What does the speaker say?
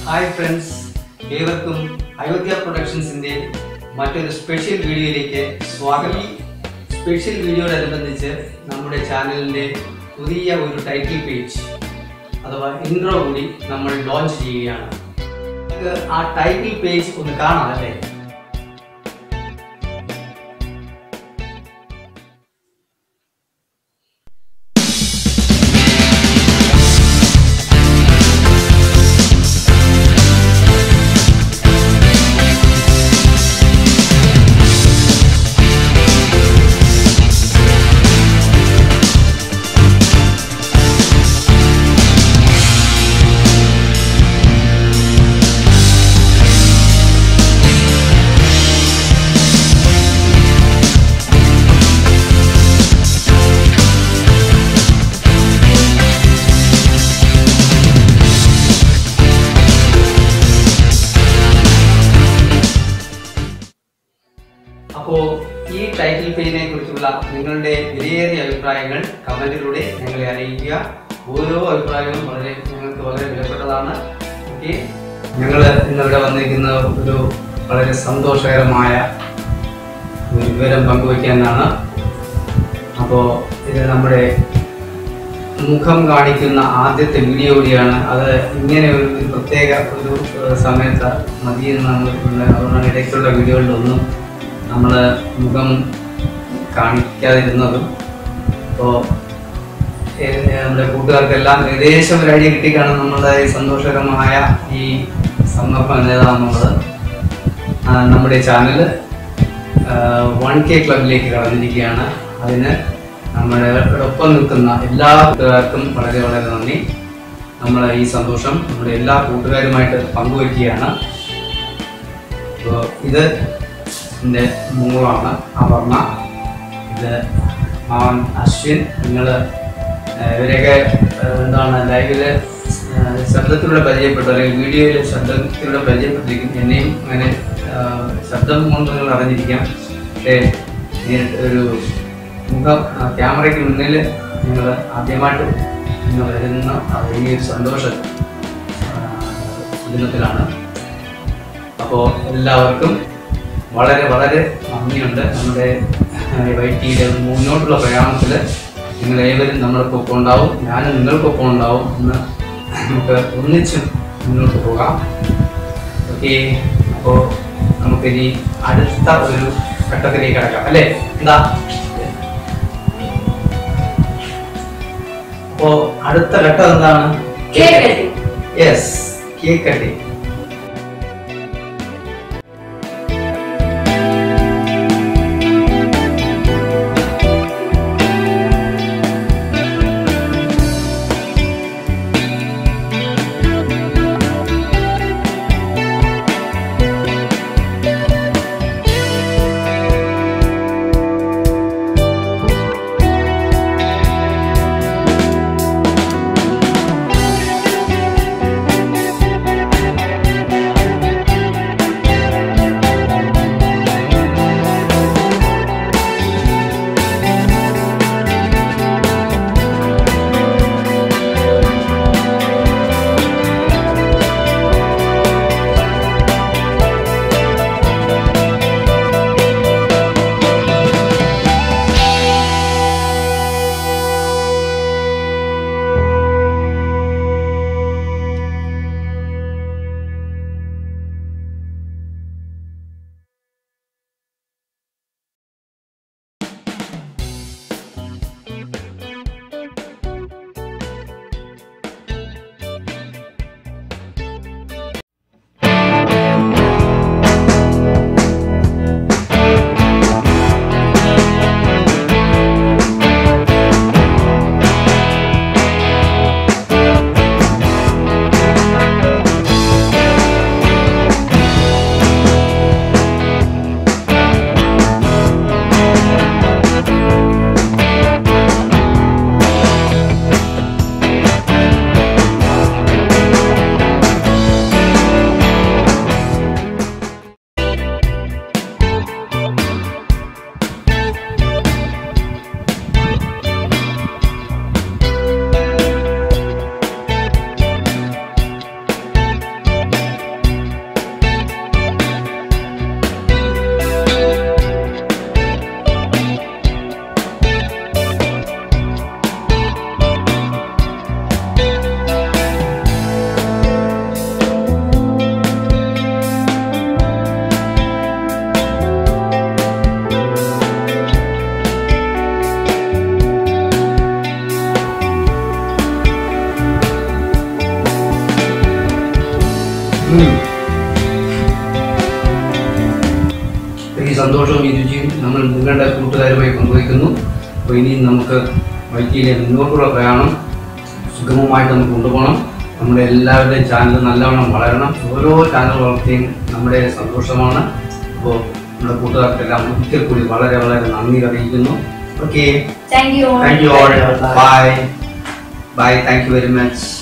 Hi friends ഏവർക്കും അയോധ്യ പ്രൊഡക്ഷൻസിന്റെ മറ്റൊരു സ്പെഷ്യൽ വീഡിയോയിലേക്ക് സ്വാഗതം സ്പെഷ്യൽ വീഡിയോയോടനുബന്ധിച്ച് നമ്മുടെ ചാനലിന്റെ പുതിയ ഒരു ടൈറ്റിൽ പേജ് അഥവാ ഇൻട്രോ കൂടി നമ്മൾ ലോഞ്ച് ചെയ്യുകയാണ് നമുക്ക് ആ ടൈറ്റിൽ പേജ് ഒന്ന് കാണാം അല്ലേ അപ്പോൾ ഈ ടൈറ്റിൽ പേജിനെ കുറിച്ചുള്ള നിങ്ങളുടെ വിലയേറിയ അഭിപ്രായങ്ങൾ കമന്റിലൂടെ ഞങ്ങളെ അറിയിക്കുക ഓരോ അഭിപ്രായവും വളരെ ഞങ്ങൾക്ക് വളരെ വിലപ്പെട്ടതാണ് ഓക്കെ ഞങ്ങൾ ഇന്നിവിടെ വന്നിരിക്കുന്ന ഒരു വളരെ സന്തോഷകരമായ ഒരു വിവരം പങ്കുവയ്ക്കാനാണ് അപ്പോൾ ഇത് നമ്മുടെ മുഖം കാണിക്കുന്ന ആദ്യത്തെ വീഡിയോ കൂടിയാണ് അത് ഇങ്ങനെ ഒരു ഒരു പ്രത്യേക ഒരു ഏഹ്, സമയത്ത് മതിയെന്ന് നമ്മൾ അതുകൊണ്ടാണ് ഇടയ്ക്കുള്ള വീഡിയോകളിലൊന്നും നമ്മൾ മുഖം കാണിക്കാതിരുന്നതും അപ്പോൾ നമ്മുടെ കൂട്ടുകാർക്കെല്ലാം ഏകദേശം ഒരു ഐഡിയ കിട്ടിക്കാണും നമ്മളുടെ ഈ സന്തോഷകരമായ ഈ സന്ദർഭം ഏതാണെന്നുള്ളത് ആ, നമ്മുടെ ചാനൽ വൺ കെ ക്ലബിലേക്ക് കടന്നിരിക്കുകയാണ് അതിന് നമ്മുടെ ഒപ്പം നിൽക്കുന്ന എല്ലാ കൂട്ടുകാർക്കും വളരെ വളരെ നന്ദി നമ്മൾ ഈ സന്തോഷം നമ്മുടെ എല്ലാ കൂട്ടുകാരുമായിട്ട് പങ്കുവയ്ക്കുകയാണ് അപ്പോൾ ഇത് എൻ്റെ മോളാണ് അപർണ ഇത് മാവൻ അശ്വിൻ നിങ്ങൾ ഇവരെയൊക്കെ ഏഹ്, എന്താണ് ലൈവില് ഏഹ്, ശബ്ദത്തിലൂടെ പരിചയപ്പെട്ടു അല്ലെങ്കിൽ വീഡിയോയിൽ ശബ്ദത്തിലൂടെ പരിചയപ്പെട്ടിരിക്കും എന്നെയും അങ്ങനെ ഏഹ്, ശബ്ദം കൊണ്ട് നിങ്ങൾ അറിഞ്ഞിരിക്കാം പക്ഷേ നേരിട്ട് ഒരു മുഖം ആ, ക്യാമറയ്ക്ക് മുന്നിൽ നിങ്ങൾ ആദ്യമായിട്ട് നിങ്ങൾ വരുന്ന ആ വലിയൊരു സന്തോഷ ആ, ദിനത്തിലാണ് അപ്പോൾ എല്ലാവർക്കും വളരെ വളരെ നന്ദിയുണ്ട് നമ്മുടെ വൈറ്റിയുടെ മുന്നോട്ടുള്ള പ്രയാണത്തിൽ നിങ്ങൾ ഏവരും നമ്മൾക്കൊപ്പം ഉണ്ടാവും ഞാനും നിങ്ങൾക്കൊപ്പം ഉണ്ടാവും എന്ന് നമുക്ക് ഒന്നിച്ച് മുന്നോട്ട് പോകാം ഓക്കെ അപ്പോൾ നമുക്കിനി അടുത്ത ഒരു ഘട്ടത്തിലേക്ക് കിടക്കാം അല്ലേ എന്താ അപ്പോ അടുത്ത ഘട്ടം എന്താണ് Cake cutting. Yes cake cutting ഉം. ഈ സന്തോഷവും ഈ രുചിയും നമ്മൾ നിങ്ങളുടെ കൂട്ടുകാരുമായി പങ്കുവയ്ക്കുന്നു അപ്പോൾ ഇനി നമുക്ക് വൈറ്റിയിലെ മുന്നോട്ടുള്ള പ്രയാണം സുഗമമായിട്ട് നമുക്ക് കൊണ്ടുപോകണം നമ്മുടെ എല്ലാവരുടെയും ചാനൽ നല്ലവണ്ണം വളരണം ഓരോ ചാനൽ വളർത്തിയും നമ്മുടെ സന്തോഷമാണ് അപ്പോൾ നമ്മുടെ കൂട്ടുകാർക്കെല്ലാം ഒരിക്കൽ കൂടി വളരെ വളരെ നന്ദി അറിയിക്കുന്നു okay thank you thank you all bye bye thank you very much